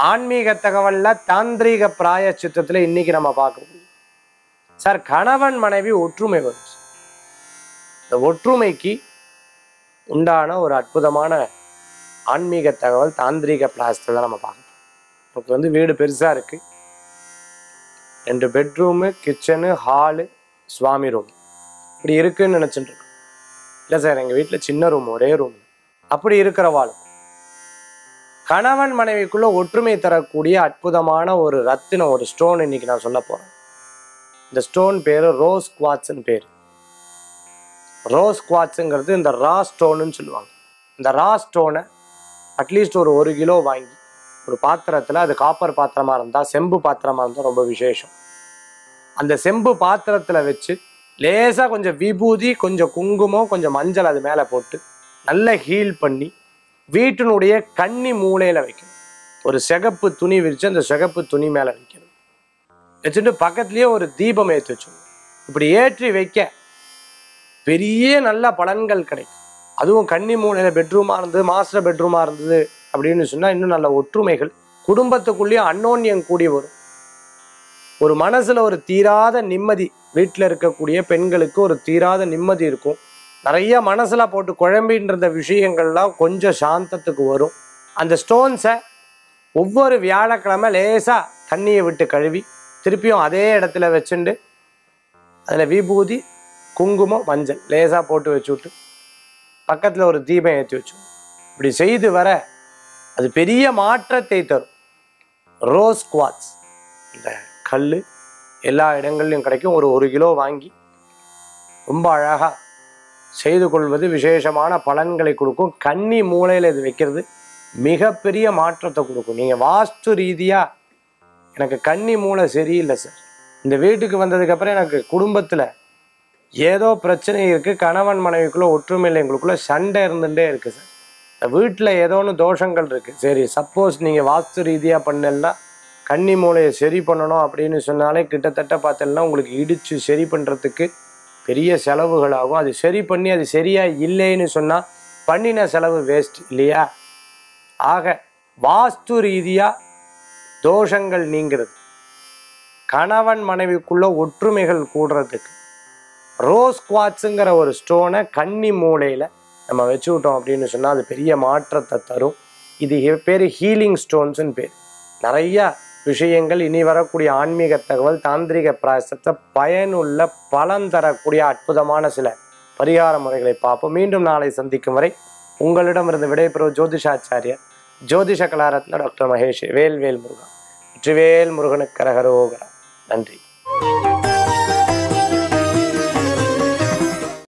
ஆன்மீக தகவல்ல தாந்திரீக பிராயச்சித்தத்துல இன்னைக்கு நம்ம பார்க்க முடியும் சார் கணவன் மனைவி ஒற்றுமை வரும் சார். இந்த ஒற்றுமைக்கு உண்டான ஒரு அற்புதமான ஆன்மீக தகவல் தாந்திரீக பிளாஸ்டர் தான் நம்ம பார்க்கணும் நமக்கு வந்து வீடு பெருசா இருக்கு ரெண்டு பெட்ரூமு கிச்சனு ஹாலு சுவாமி ரூம் இப்படி இருக்குன்னு நினச்சிட்டு இருக்கோம் இல்லை சார் எங்கள் வீட்டில் சின்ன ரூம் ஒரே ரூம் அப்படி இருக்கிற வாழ்க்கை கணவன் மனைவிக்குள்ள ஒற்றுமை தரக்கூடிய அற்புதமான ஒரு ரத்தினம் ஒரு ஸ்டோன் இன்னைக்கு நான் சொல்ல போறேன் இந்த ஸ்டோன் பேரு ரோஸ் குவாட்ஸ்னு பேர் ரோஸ் குவாட்ஸுங்கிறது இந்த ரா ஸ்டோனுன்னு சொல்லுவாங்க இந்த ரா ஸ்டோனை அட்லீஸ்ட் ஒரு ஒரு கிலோ வாங்கி ஒரு பாத்திரத்தில் அது காப்பர் பாத்திரமா இருந்தால் செம்பு பாத்திரமா இருந்தால் ரொம்ப விசேஷம் அந்த செம்பு பாத்திரத்தில் வச்சு லேசாக கொஞ்சம் விபூதி கொஞ்சம் குங்குமம் கொஞ்சம் மஞ்சள் அது மேலே போட்டு நல்லா ஹீல் பண்ணி வீட்டினுடைய கன்னி மூலையில் வைக்கணும் ஒரு சிகப்பு துணி விரித்து அந்த சிகப்பு துணி மேலே வைக்கணும் வச்சுட்டு பக்கத்துலேயே ஒரு தீபம் ஏற்றி வச்சுக்கணும் இப்படி ஏற்றி வைக்க பெரிய நல்ல பலன்கள் கிடைக்கும் அதுவும் கன்னி மூலையில் பெட்ரூமாக இருந்தது மாஸ்டர் பெட்ரூமாக இருந்தது அப்படின்னு சொன்னால் இன்னும் நல்ல ஒற்றுமைகள் குடும்பத்துக்குள்ளேயும் அன்னோன்யம் கூடி வரும் ஒரு மனசுல ஒரு தீராத நிம்மதி வீட்டில் இருக்கக்கூடிய பெண்களுக்கு ஒரு தீராத நிம்மதி இருக்கும் நிறைய மனசுல போட்டு குழம்பின்ற விஷயங்கள்லாம் கொஞ்சம் சாந்தத்துக்கு வரும் அந்த ஸ்டோன்ஸை ஒவ்வொரு வியாழக்கிழமை லேசா தண்ணியை விட்டு கழுவி திருப்பியும் அதே இடத்துல வச்சுண்டு அதில் விபூதி குங்குமம் மஞ்சள் லேசாக போட்டு வச்சு விட்டு பக்கத்தில் ஒரு தீபம் ஏற்றி வச்சு இப்படி செய்து வர அது பெரிய மாற்றத்தை தரும் ரோஸ் குவாட்ஸ் இந்த கல் எல்லா இடங்கள்லையும் கிடைக்கும் ஒரு ஒரு கிலோ வாங்கி ரொம்ப அழகாக செய்து கொள்வது விசேஷமான பலன்களை கொடுக்கும் கன்னி மூலையில் இது வைக்கிறது மிகப்பெரிய மாற்றத்தை கொடுக்கும் நீங்கள் வாஸ்து ரீதியாக எனக்கு கன்னி மூளை சரியில்லை சார் இந்த வீட்டுக்கு வந்ததுக்கப்புறம் எனக்கு குடும்பத்தில் ஏதோ பிரச்சனை இருக்குது கணவன் மனைவிக்குள்ளே ஒற்றுமை இல்லை எங்களுக்குள்ளே சண்டை இருந்துகிட்டே இருக்குது சார் இந்த வீட்டில் ஏதோ ஒன்று தோஷங்கள் இருக்குது சரி சப்போஸ் நீங்கள் வாஸ்து ரீதியாக பண்ணலன்னா கன்னி மூளையை சரி பண்ணணும் அப்படின்னு சொன்னாலே கிட்டத்தட்ட பார்த்தீங்கன்னா உங்களுக்கு இடித்து சரி பண்ணுறதுக்கு பெரிய செலவுகள் ஆகும் அது சரி பண்ணி அது சரியா இல்லைன்னு சொன்னால் பண்ணின செலவு வேஸ்ட் இல்லையா ஆக வாஸ்து ரீதியாக தோஷங்கள் நீங்கிறது கணவன் மனைவிக்குள்ள ஒற்றுமைகள் கூடுறதுக்கு ரோஸ் குவாட்ஸுங்கிற ஒரு ஸ்டோனை கன்னி மூலையில் நம்ம வச்சு விட்டோம் அப்படின்னு சொன்னால் அது பெரிய மாற்றத்தை தரும் இது எ- பேர் ஹீலிங் ஸ்டோன்ஸ்னு பேர் நிறைய விஷயங்கள் இனி வரக்கூடிய ஆன்மீக தகவல் தாந்திரிக பிராயசத்தை பயனுள்ள பலன் தரக்கூடிய அற்புதமான சில பரிகார முறைகளை பார்ப்போம் மீண்டும் நாளை சந்திக்கும் வரை உங்களிடமிருந்து விடைபெறும் ஜோதிஷாச்சாரியர் ஜோதிஷ கலாரத்ன டாக்டர் மகேஷ் வேல்வேல் முருகன் வெற்றிவேல் முருகனுக்கு கரகரோகரா நன்றி